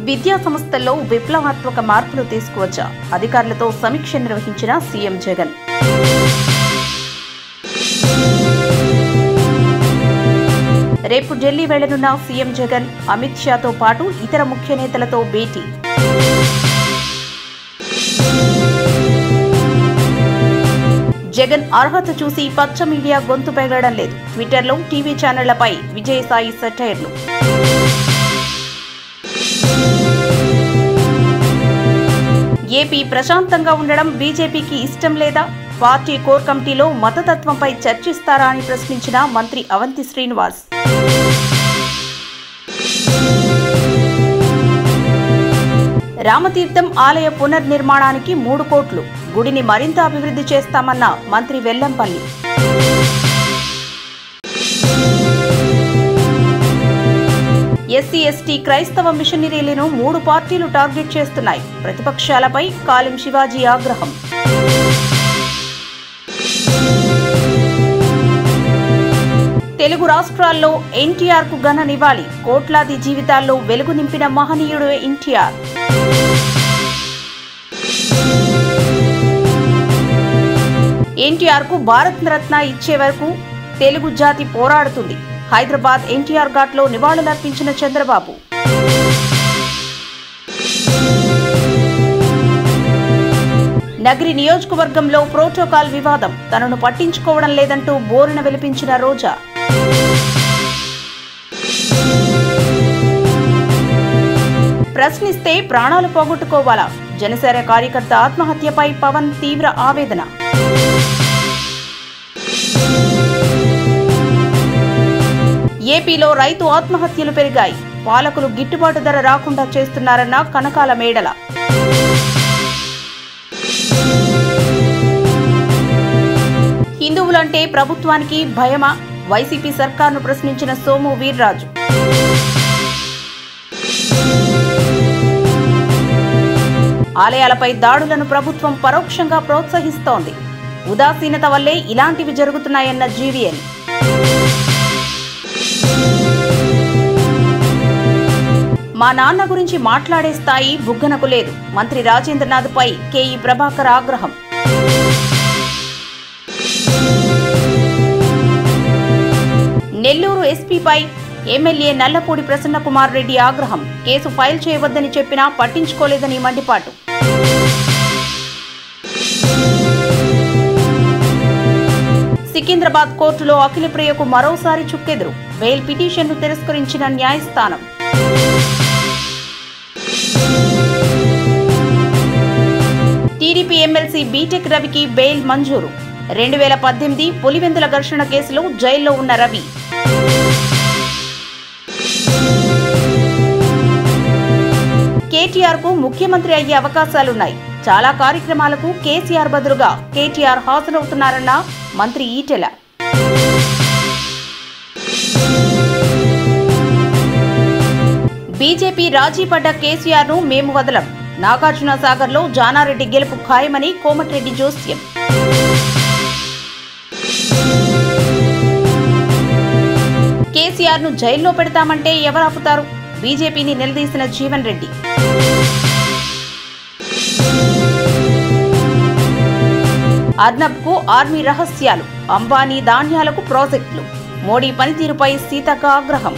విద్యా సంస్థల్లో విప్లవాత్మక మార్పులు తీసుకువచ్చా అధికారులతో సమీక్ష నిర్వహించిన సీఎం జగన్ రేపు ఢిల్లీ వెళ్లనున్న సీఎం జగన్ అమిత్ షాతో పాటు ఇతర ముఖ్య నేతలతో భేటీ జగన్ అర్హత చూసి పచ్చ మీడియా గొంతు పెగలడం లేదు ట్విట్టర్లో టీవీ ఛానళ్లపై విజయసాయి సెటైర్లు ఏపీ ప్రశాంతంగా ఉండడం బీజేపీకి ఇష్టం లేదా పార్టీ కోర్ కమిటీలో మతతత్వంపై చర్చిస్తారా అని ప్రశ్నించిన మంత్రి అవంతి శ్రీనివాస్ రామతీర్థం ఆలయ పునర్నిర్మాణానికి మూడు కోట్లు గుడిని మరింత అభివృద్ధి చేస్తామన్న మంత్రి వెల్లంపల్లి ఎస్సీ ఎస్టీ క్రైస్తవ మిషనరీలను మూడు పార్టీలు టార్గెట్ చేస్తున్నాయి ప్రతిపక్షాలపై కాలిం శివాజీ ఆగ్రహం తెలుగు రాష్ట్రాల్లో ఎన్టీఆర్ కు ఘన నివాళి కోట్లాది జీవితాల్లో వెలుగు నింపిన మహనీయుడు ఎన్టీఆర్ ఎన్టీఆర్ కు భారత్ రత్న ఇచ్చే వరకు తెలుగు జాతి పోరాడుతుంది హైదరాబాద్ ఎన్టీఆర్ ఘాట్లో నివాళులర్పించిన చంద్రబాబు నగరి నియోజకవర్గంలో ప్రోటోకాల్ వివాదం తనను పట్టించుకోవడం లేదంటూ బోరున వెలిపించిన రోజా ప్రశ్నిస్తే ప్రాణాలు పోగొట్టుకోవాలా జనసేన కార్యకర్త ఆత్మహత్యపై పవన్ తీవ్ర ఆవేదన ఏపీలో రైతు ఆత్మహత్యలు పెరిగాయి పాలకులు గిట్టుబాటు ధర రాకుండా చేస్తున్నారన్న కనకాల మేడల హిందువులంటే ప్రభుత్వానికి భయమా వైసీపీ సర్కార్ను ప్రశ్నించిన సోము వీర్రాజు ఆలయాలపై దాడులను ప్రభుత్వం పరోక్షంగా ప్రోత్సహిస్తోంది ఉదాసీనత వల్లే ఇలాంటివి జరుగుతున్నాయన్న జీవీఎల్ మా నాన్న గురించి మాట్లాడే స్థాయి బుగ్గనకు లేదు మంత్రి రాజేంద్రనాథ్పై కేఈ ప్రభాకర్ ఆగ్రహం నెల్లూరు ఎస్పీపై ఎమ్మెల్యే నల్లపూడి ప్రసన్నకుమార్ రెడ్డి ఆగ్రహం కేసు ఫైల్ చేయవద్దని చెప్పినా పట్టించుకోలేదని మండిపాటు సికింద్రాబాద్ కోర్టులో అఖిలప్రియకు మరోసారి చుక్కెదురు బెయిల్ పిటిషన్ను తిరస్కరించిన న్యాయస్థానం టీడీపీ ఎమ్మెల్సీ బీటెక్ రవికి బెయిల్ మంజూరు రెండు వేల పద్దెనిమిది పులివెందుల ఘర్షణ కేసులో జైల్లో ఉన్న రవి కేటీఆర్ కు ముఖ్యమంత్రి అయ్యే అవకాశాలున్నాయి చాలా కార్యక్రమాలకు కేసీఆర్ బదులుగా కేటీఆర్ హాజరవుతున్నారన్న మంత్రి ఈటెల బీజేపీ రాజీ పడ్డ కేసీఆర్ ను మేము వదలం నాగార్జున సాగర్ లో జానారెడ్డి గెలుపు ఖాయమని కోమటిరెడ్డి జోస్యం కేసీఆర్ ను జైల్లో పెడతామంటే ఎవరాపుతారు బీజేపీని నిలదీసిన జీవన్ రెడ్డి అర్నబ్ కు ఆర్మీ రహస్యాలు అంబానీ ధాన్యాలకు ప్రాజెక్టులు మోడీ పనితీరుపై సీతక్క ఆగ్రహం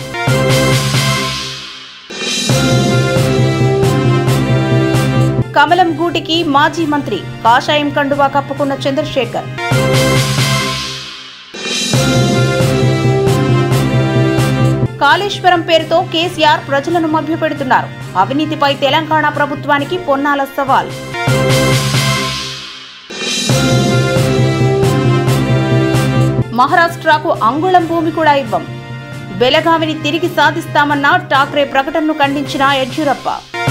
కమలం గూటికి మాజీ మంత్రి కాషాయం కండువా కప్పుకున్న చంద్రశేఖర్ కాళేశ్వరం పేరుతో కేసీఆర్ ప్రజలను మభ్యపెడుతున్నారు అవినీతిపై తెలంగాణ ప్రభుత్వానికి పొన్నాల సవాల్ మహారాష్ట్రకు అంగుళం భూమి కూడా ఇవ్వం బెలగావిని తిరిగి సాధిస్తామన్న ఠాక్రే ప్రకటనను ఖండించిన యడ్యూరప్ప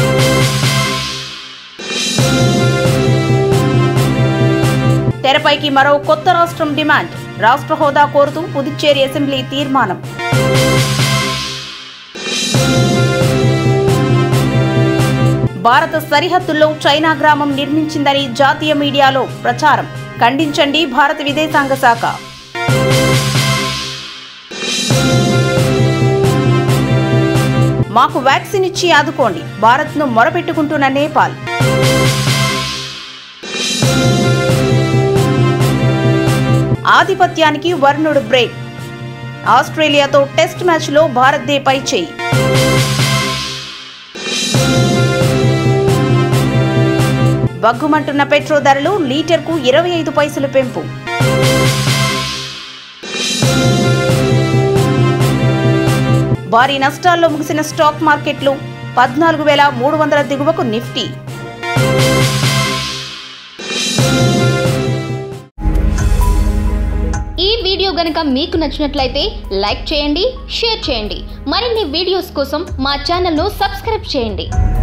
తెరపైకి మరో కొత్త రాష్ట్రం డిమాండ్ రాష్ట్ర హోదా కోరుతూ పుదుచ్చేరి అసెంబ్లీ తీర్మానం భారత సరిహద్దుల్లో చైనా గ్రామం నిర్మించిందని జాతీయ మీడియాలో ప్రచారం ఖండించండి భారత విదేశాంగ శాఖ మాకు వ్యాక్సిన్ ఇచ్చి ఆదుకోండి భారత్ను మొరపెట్టుకుంటున్న నేపాల్ ఆధిపత్యానికి వర్ణుడు బ్రేక్ ఆస్ట్రేలియాతో టెస్ట్ మ్యాచ్లో భారత్ పై చేయి బగ్గుమంటున్న పెట్రోల్ ధరలు లీటర్కు ఇరవై ఐదు పైసలు పెంపు భారీ నష్టాల్లో ముగిసిన స్టాక్ మార్కెట్లు పద్నాలుగు వేల మూడు వందల దిగువకు నిఫ్టీ ఈ వీడియో గనుక మీకు నచ్చినట్లయితే లైక్ చేయండి షేర్ చేయండి మరిన్ని వీడియోస్ కోసం మా ఛానల్ను సబ్స్క్రైబ్ చేయండి